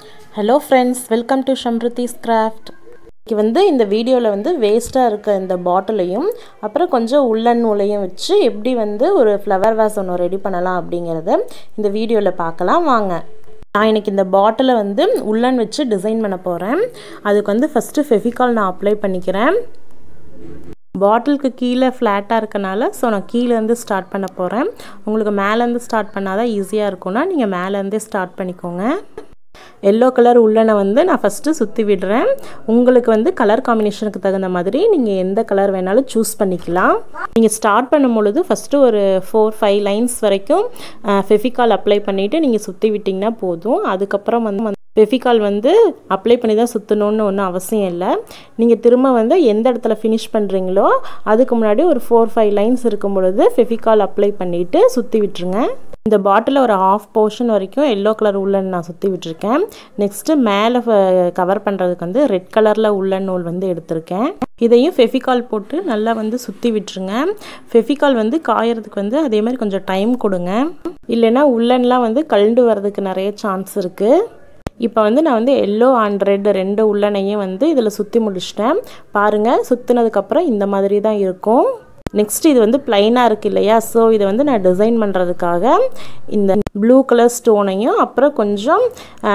hello friends welcome to ஷம்ருத்திஸ் craft இன்னைக்கு வந்து இந்த வீடியோவில் வந்து வேஸ்ட்டாக இருக்க இந்த பாட்டிலையும் அப்புறம் கொஞ்சம் உள்ளன் நூலையும் வச்சு எப்படி வந்து ஒரு ஃப்ளவர் வேஸ் ஒன்று ரெடி பண்ணலாம் அப்படிங்கிறத இந்த வீடியோவில் பார்க்கலாம் வாங்க நான் இன்றைக்கி இந்த பாட்டிலை வந்து உள்ளன் வச்சு டிசைன் பண்ண போகிறேன் அதுக்கு வந்து ஃபஸ்ட்டு ஃபெவிகால் நான் அப்ளை பண்ணிக்கிறேன் பாட்டிலுக்கு கீழே ஃப்ளாட்டாக இருக்கனால ஸோ நான் கீழேருந்து ஸ்டார்ட் பண்ண போகிறேன் உங்களுக்கு மேலேருந்து ஸ்டார்ட் பண்ணால் தான் ஈஸியாக இருக்கும்னா நீங்கள் மேலேருந்தே ஸ்டார்ட் பண்ணிக்கோங்க எல்லோ கலர் உள்ளனை வந்து நான் ஃபஸ்ட்டு சுற்றி விடுறேன் உங்களுக்கு வந்து கலர் காம்பினேஷனுக்கு தகுந்த மாதிரி நீங்கள் எந்த கலர் வேணாலும் சூஸ் பண்ணிக்கலாம் நீங்கள் ஸ்டார்ட் பண்ணும் பொழுது ஃபஸ்ட்டு ஒரு ஃபோர் ஃபைவ் லைன்ஸ் வரைக்கும் ஃபெஃபிகால் அப்ளை பண்ணிவிட்டு நீங்கள் சுற்றி விட்டிங்கன்னா போதும் அதுக்கப்புறம் வந்து ஃபெஃபிகால் வந்து அப்ளை பண்ணி தான் சுற்றணுன்னு ஒன்றும் அவசியம் இல்லை நீங்கள் திரும்ப வந்து எந்த இடத்துல ஃபினிஷ் பண்ணுறீங்களோ அதுக்கு முன்னாடி ஒரு ஃபோர் ஃபைவ் லைன்ஸ் இருக்கும் பொழுது ஃபெஃபிகால் அப்ளை பண்ணிவிட்டு சுற்றி விட்டுருங்க இந்த பாட்டிலில் ஒரு ஆஃப் போர்ஷன் வரைக்கும் எல்லோ கலர் உள்ளன் நான் சுற்றி விட்டுருக்கேன் நெக்ஸ்ட்டு மேலே கவர் பண்ணுறதுக்கு வந்து ரெட் கலரில் உள்ளன் நூல் வந்து எடுத்திருக்கேன் இதையும் ஃபெஃபிகால் போட்டு நல்லா வந்து சுற்றி விட்டுருங்க ஃபெஃபிகால் வந்து காயறதுக்கு வந்து அதே மாதிரி கொஞ்சம் டைம் கொடுங்க இல்லைன்னா உள்ளன்லாம் வந்து கழண்டு வர்றதுக்கு நிறைய சான்ஸ் இருக்குது இப்போ வந்து நான் வந்து எல்லோ அண்ட் ரெட் ரெண்டு உள்ளனையும் வந்து இதில் சுற்றி முடிச்சிட்டேன் பாருங்கள் சுற்றினதுக்கப்புறம் இந்த மாதிரி தான் இருக்கும் நெக்ஸ்ட் இது வந்து பிளைனாக இருக்குது இல்லையா ஸோ இதை வந்து நான் டிசைன் பண்ணுறதுக்காக இந்த ப்ளூ கலர் ஸ்டோனையும் அப்புறம் கொஞ்சம்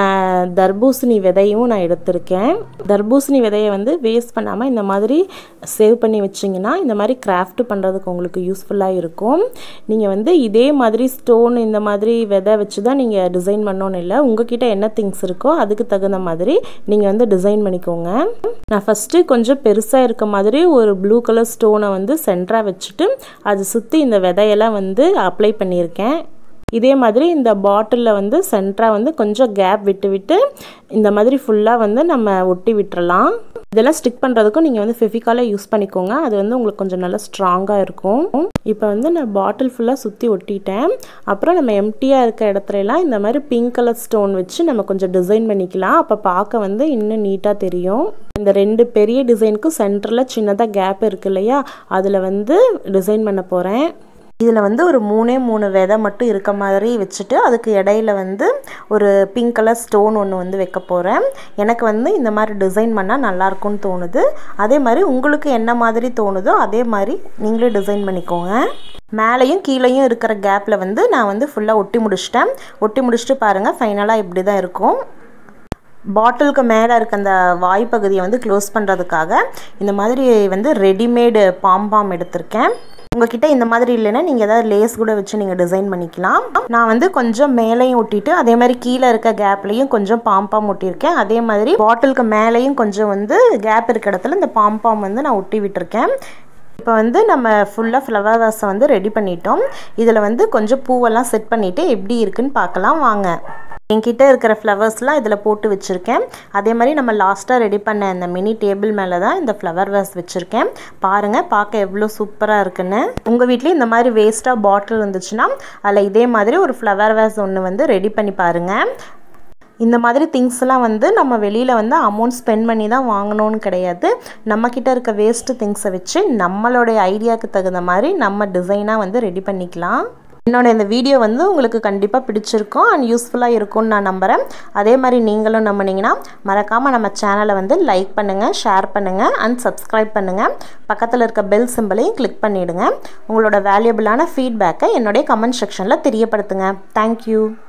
தர்பூசணி விதையும் நான் எடுத்திருக்கேன் தர்பூசணி விதையை வந்து வேஸ்ட் பண்ணாமல் இந்த மாதிரி சேவ் பண்ணி வச்சிங்கன்னா இந்த மாதிரி கிராஃப்ட் பண்ணுறதுக்கு உங்களுக்கு யூஸ்ஃபுல்லாக இருக்கும் நீங்கள் வந்து இதே மாதிரி ஸ்டோன் இந்த மாதிரி விதை வச்சு தான் நீங்கள் டிசைன் பண்ணோன்னு இல்லை உங்ககிட்ட என்ன திங்ஸ் இருக்கோ அதுக்கு தகுந்த மாதிரி நீங்கள் வந்து டிசைன் பண்ணிக்கோங்க நான் ஃபஸ்ட்டு கொஞ்சம் பெருசாக இருக்க மாதிரி ஒரு ப்ளூ கலர் ஸ்டோனை வந்து சென்டராக வச்சுட்டு அது சுற்றி இந்த விதையெல்லாம் வந்து அப்ளை பண்ணியிருக்கேன் இதே மாதிரி இந்த பாட்டிலில் வந்து சென்டராக வந்து கொஞ்சம் கேப் விட்டு விட்டு இந்த மாதிரி ஃபுல்லாக வந்து நம்ம ஒட்டி விட்டுறலாம் இதெல்லாம் ஸ்டிக் பண்ணுறதுக்கும் நீங்கள் வந்து ஃபெஃபிகாலே யூஸ் பண்ணிக்கோங்க அது வந்து உங்களுக்கு கொஞ்சம் நல்லா ஸ்ட்ராங்காக இருக்கும் இப்போ வந்து நான் பாட்டில் ஃபுல்லாக சுற்றி ஒட்டிட்டேன் அப்புறம் நம்ம எம்டியாக இருக்க இடத்துலலாம் இந்த மாதிரி பிங்க் கலர் ஸ்டோன் வச்சு நம்ம கொஞ்சம் டிசைன் பண்ணிக்கலாம் அப்போ பார்க்க வந்து இன்னும் நீட்டாக தெரியும் இந்த ரெண்டு பெரிய டிசைனுக்கும் சென்டரில் சின்னதாக கேப் இருக்கு இல்லையா அதில் வந்து டிசைன் பண்ண போகிறேன் இதில் வந்து ஒரு மூணே மூணு விதை மட்டும் இருக்க மாதிரி வச்சுட்டு அதுக்கு இடையில வந்து ஒரு பிங்க் கலர் ஸ்டோன் ஒன்று வந்து வைக்க போகிறேன் எனக்கு வந்து இந்த மாதிரி டிசைன் பண்ணால் நல்லாயிருக்கும்னு தோணுது அதே மாதிரி உங்களுக்கு என்ன மாதிரி தோணுதோ அதே மாதிரி நீங்களே டிசைன் பண்ணிக்கோங்க மேலேயும் கீழேயும் இருக்கிற கேப்பில் வந்து நான் வந்து ஃபுல்லாக ஒட்டி முடிச்சிட்டேன் ஒட்டி முடிச்சுட்டு பாருங்கள் ஃபைனலாக இப்படி தான் இருக்கும் பாட்டிலுக்கு மேலே இருக்க அந்த வாய்ப்பகுதியை வந்து க்ளோஸ் பண்ணுறதுக்காக இந்த மாதிரி வந்து ரெடிமேடு பாம்பாம் எடுத்திருக்கேன் உங்ககிட்ட இந்த மாதிரி இல்லைன்னா நீங்கள் ஏதாவது லேஸ் கூட வச்சு நீங்கள் டிசைன் பண்ணிக்கலாம் நான் வந்து கொஞ்சம் மேலேயும் ஒட்டிட்டு அதே மாதிரி கீழே இருக்க கேப்லேயும் கொஞ்சம் பாம்பாம் ஒட்டியிருக்கேன் அதே மாதிரி பாட்டிலுக்கு மேலேயும் கொஞ்சம் வந்து கேப் இருக்க இடத்துல இந்த பாம்பாம் வந்து நான் ஒட்டி விட்டுருக்கேன் இப்போ வந்து நம்ம ஃபுல்லாக ஃப்ளவர் வாஸை வந்து ரெடி பண்ணிட்டோம் இதில் வந்து கொஞ்சம் பூவெல்லாம் செட் பண்ணிவிட்டு எப்படி இருக்குன்னு பார்க்கலாம் வாங்க என்கிட்ட இருக்கிற ஃப்ளவர்ஸ்லாம் இதில் போட்டு வச்சுருக்கேன் அதே மாதிரி நம்ம லாஸ்ட்டாக ரெடி பண்ண இந்த மினி டேபிள் மேலே தான் இந்த ஃப்ளவர் வேஸ் வச்சுருக்கேன் பாருங்கள் பார்க்க எவ்வளோ சூப்பராக இருக்குன்னு உங்கள் வீட்லேயும் இந்த மாதிரி வேஸ்ட்டாக பாட்டில் இருந்துச்சுன்னா அதில் இதே மாதிரி ஒரு ஃப்ளவர் வேஸ் ஒன்று வந்து ரெடி பண்ணி பாருங்கள் இந்த மாதிரி திங்ஸ்லாம் வந்து நம்ம வெளியில் வந்து அமௌண்ட் ஸ்பெண்ட் பண்ணி தான் வாங்கணும்னு கிடையாது நம்மக்கிட்ட இருக்க வேஸ்ட்டு திங்ஸை வச்சு நம்மளுடைய ஐடியாவுக்கு தகுந்த மாதிரி நம்ம டிசைனாக வந்து ரெடி பண்ணிக்கலாம் என்னோட இந்த வீடியோ வந்து உங்களுக்கு கண்டிப்பாக பிடிச்சிருக்கும் அண்ட் யூஸ்ஃபுல்லாக இருக்கும்னு நான் நம்புகிறேன் அதே மாதிரி நீங்களும் நம்பினீங்கன்னா மறக்காமல் நம்ம சேனலை வந்து லைக் பண்ணுங்கள் ஷேர் பண்ணுங்கள் அண்ட் சப்ஸ்கிரைப் பண்ணுங்கள் பக்கத்தில் இருக்க பெல் சிம்பிளையும் கிளிக் பண்ணிவிடுங்க உங்களோட வேல்யூபிளான ஃபீட்பேக்கை என்னுடைய கமெண்ட் செக்ஷனில் தெரியப்படுத்துங்க தேங்க்யூ